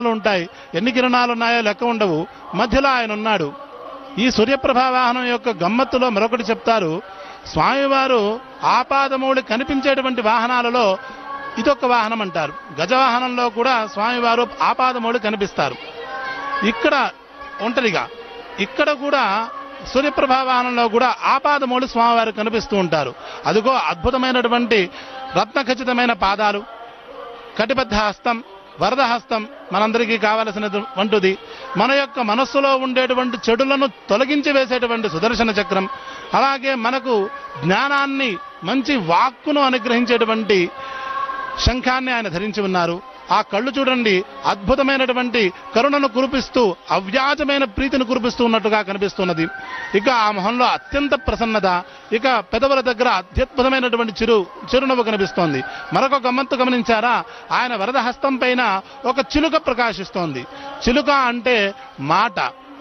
ఉంటాయి ఎన్ని కిరణాలు ఉన్నాయో లెక్క ఉండవు మధ్యలో ఆయన ఉన్నాడు ఈ సూర్యప్రభా వాహనం యొక్క గమ్మత్తులో మరొకటి చెప్తారు స్వామివారు ఆపాదమౌళి కనిపించేటువంటి వాహనాలలో ఇదొక వాహనం అంటారు గజవాహనంలో కూడా స్వామివారు ఆపాదమౌళి కనిపిస్తారు ఇక్కడ ఒంటరిగా ఇక్కడ కూడా సూర్యప్రభా వాహనంలో కూడా ఆపాదమౌళి స్వామివారు కనిపిస్తూ ఉంటారు అదిగో అద్భుతమైనటువంటి రత్న ఖచ్చితమైన పాదాలు కటిబద్ధ హస్తం వరద హస్తం మనందరికీ కావలసినటువంటిది మన యొక్క మనస్సులో ఉండేటువంటి చెడులను తొలగించి వేసేటువంటి సుదర్శన చక్రం అలాగే మనకు జ్ఞానాన్ని మంచి వాక్కును అనుగ్రహించేటువంటి శంఖాన్ని ఆయన ధరించి ఉన్నారు ఆ కళ్ళు చూడండి అద్భుతమైనటువంటి కరుణను కురిపిస్తూ అవ్యాజమైన ప్రీతిని కురిపిస్తూ ఉన్నట్టుగా కనిపిస్తున్నది ఇక ఆ మొహంలో అత్యంత ప్రసన్నత ఇక పెదవుల దగ్గర అత్యద్భుతమైనటువంటి చిరు చిరునవ్వు కనిపిస్తోంది మరొక గమ్మత్తు గమనించారా ఆయన వరద హస్తం పైన ఒక చిలుక ప్రకాశిస్తోంది చిలుక అంటే మాట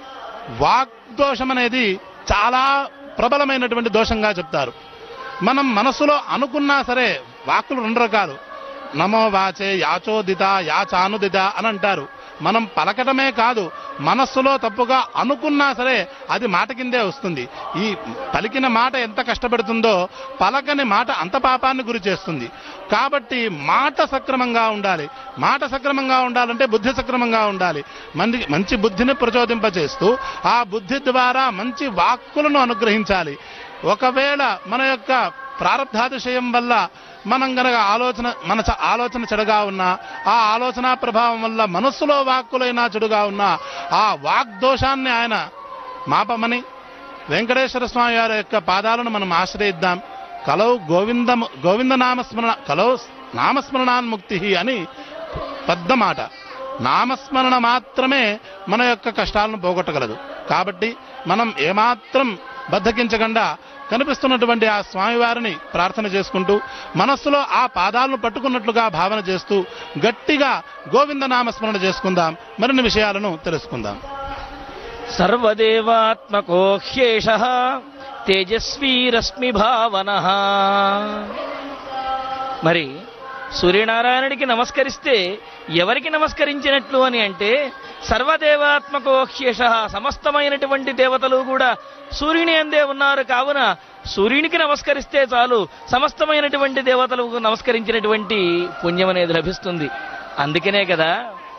వాగ్దోషం అనేది చాలా ప్రబలమైనటువంటి దోషంగా చెప్తారు మనం మనసులో అనుకున్నా సరే వాక్కులు రెండు రకాలు నమో వాచే యాచోదిత యాచానుదిత అని అంటారు మనం పలకటమే కాదు మనస్సులో తప్పుగా అనుకున్నా సరే అది మాట కిందే వస్తుంది ఈ పలికిన మాట ఎంత కష్టపెడుతుందో పలకని మాట అంత పాపాన్ని గురి చేస్తుంది కాబట్టి మాట సక్రమంగా ఉండాలి మాట సక్రమంగా ఉండాలంటే బుద్ధి సక్రమంగా ఉండాలి మంది మంచి బుద్ధిని ప్రచోదింపచేస్తూ ఆ బుద్ధి ద్వారా మంచి వాక్కులను అనుగ్రహించాలి ఒకవేళ మన యొక్క ప్రారంధాతిశయం వల్ల మనం గనక ఆలోచన మన చ- ఆలోచన చెడుగా ఉన్నా ఆ ఆలోచన ప్రభావం వల్ల మనస్సులో వాక్కులైనా చెడుగా ఉన్నా ఆ వాగ్దోషాన్ని ఆయన మాపమని వెంకటేశ్వర స్వామి వారి యొక్క పాదాలను మనం ఆశ్రయిద్దాం కలౌ గోవింద గోవింద నామస్మరణ కలౌ నామస్మరణాన్ముక్తి అని పెద్ద మాట నామస్మరణ మాత్రమే మన యొక్క కష్టాలను పోగొట్టగలదు కాబట్టి మనం ఏమాత్రం బద్దకించకుండా కనిపిస్తున్నటువంటి ఆ స్వామివారిని ప్రార్థన చేసుకుంటూ మనస్సులో ఆ పాదాలను పట్టుకున్నట్లుగా భావన చేస్తూ గట్టిగా గోవింద నామస్మరణ చేసుకుందాం మరిన్ని విషయాలను తెలుసుకుందాం సర్వదేవాత్మకో హ్యేష తేజస్వీ రశ్మి భావన మరి సూర్యనారాయణుడికి నమస్కరిస్తే ఎవరికి నమస్కరించినట్లు అని అంటే సర్వదేవాత్మకో హ్యేష సమస్తమైనటువంటి దేవతలు కూడా సూర్యుని అందే ఉన్నారు కావున సూర్యునికి నమస్కరిస్తే చాలు సమస్తమైనటువంటి దేవతలకు నమస్కరించినటువంటి పుణ్యం అనేది లభిస్తుంది అందుకనే కదా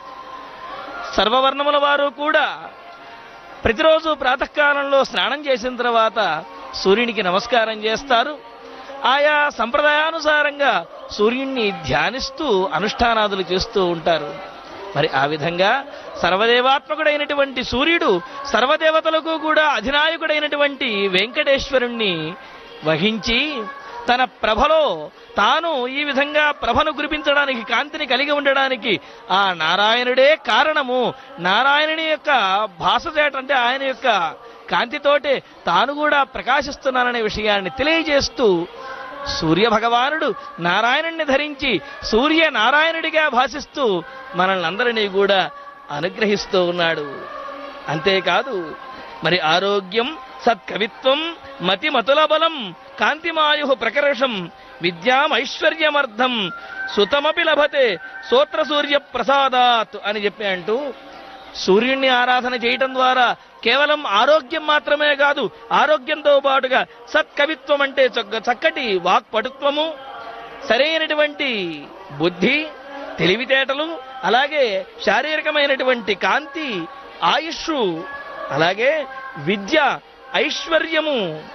సర్వవర్ణముల వారు కూడా ప్రతిరోజు ప్రాతకాలంలో స్నానం చేసిన తర్వాత సూర్యునికి నమస్కారం చేస్తారు ఆయా సంప్రదాయానుసారంగా సూర్యుణ్ణి ధ్యానిస్తూ అనుష్ఠానాదులు చేస్తూ ఉంటారు మరి ఆ విధంగా సర్వదేవాత్మకుడైనటువంటి సూర్యుడు సర్వదేవతలకు కూడా అధినాయకుడైనటువంటి వెంకటేశ్వరుణ్ణి వహించి తన ప్రభలో తాను ఈ విధంగా ప్రభను కురిపించడానికి కాంతిని కలిగి ఉండడానికి ఆ నారాయణుడే కారణము నారాయణుని యొక్క భాష చేట అంటే ఆయన యొక్క కాంతితోటే తాను కూడా ప్రకాశిస్తున్నాననే విషయాన్ని తెలియజేస్తూ సూర్య భగవానుడు నారాయణుణ్ణి ధరించి సూర్య నారాయణుడిగా భాషిస్తూ మనల్ని అందరినీ కూడా అనుగ్రహిస్తూ ఉన్నాడు అంతేకాదు మరి ఆరోగ్యం సత్కవిత్వం మతిమతుల బలం కాంతిమాయు ప్రకర్షం విద్యామైశ్వర్యమర్థం సుతమపి లభతే సూత్ర సూర్య ప్రసాదాత్ అని చెప్పి అంటూ సూర్యుణ్ణి ఆరాధన చేయటం ద్వారా కేవలం ఆరోగ్యం మాత్రమే కాదు ఆరోగ్యంతో పాటుగా సత్కవిత్వం అంటే చక్క- చక్కటి వాక్పటుత్వము సరైనటువంటి బుద్ధి తెలివితేటలు అలాగే శారీరకమైనటువంటి కాంతి ఆయుష్ అలాగే విద్య ఐశ్వర్యము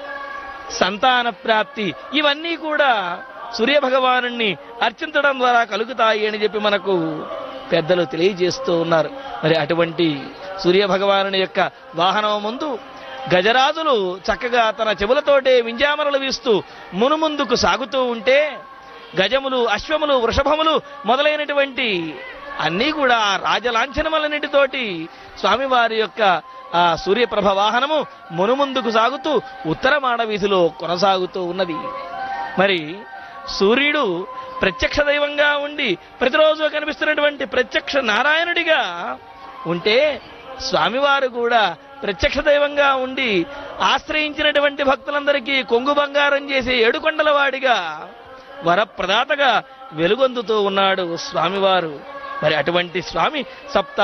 సంతాన ప్రాప్తి ఇవన్నీ కూడా సూర్య భగవాను అర్చించడం ద్వారా కలుగుతాయి అని చెప్పి మనకు పెద్దలు తెలియజేస్తూ ఉన్నారు మరి అటువంటి సూర్య భగవాను యొక్క వాహనం ముందు గజరాజులు చక్కగా తన చెవులతోటే వింజామరలు వీస్తూ మునుముందుకు సాగుతూ ఉంటే గజములు అశ్వములు వృషభములు మొదలైనటువంటి అన్నీ కూడా ఆ రాజలాంఛనములన్నిటితోటి స్వామివారి యొక్క ఆ సూర్యప్రభ వాహనము మునుముందుకు సాగుతూ ఉత్తరమాడ వీధిలో కొనసాగుతూ ఉన్నది మరి సూర్యుడు ప్రత్యక్ష దైవంగా ఉండి ప్రతిరోజు కనిపిస్తున్నటువంటి ప్రత్యక్ష నారాయణుడిగా ఉంటే స్వామివారు కూడా ప్రత్యక్ష దైవంగా ఉండి ఆశ్రయించినటువంటి భక్తులందరికీ కొంగు బంగారం చేసే ఏడుకొండల వాడిగా వరప్రదాతగా వెలుగొందుతూ ఉన్నాడు స్వామివారు మరి అటువంటి స్వామి సప్త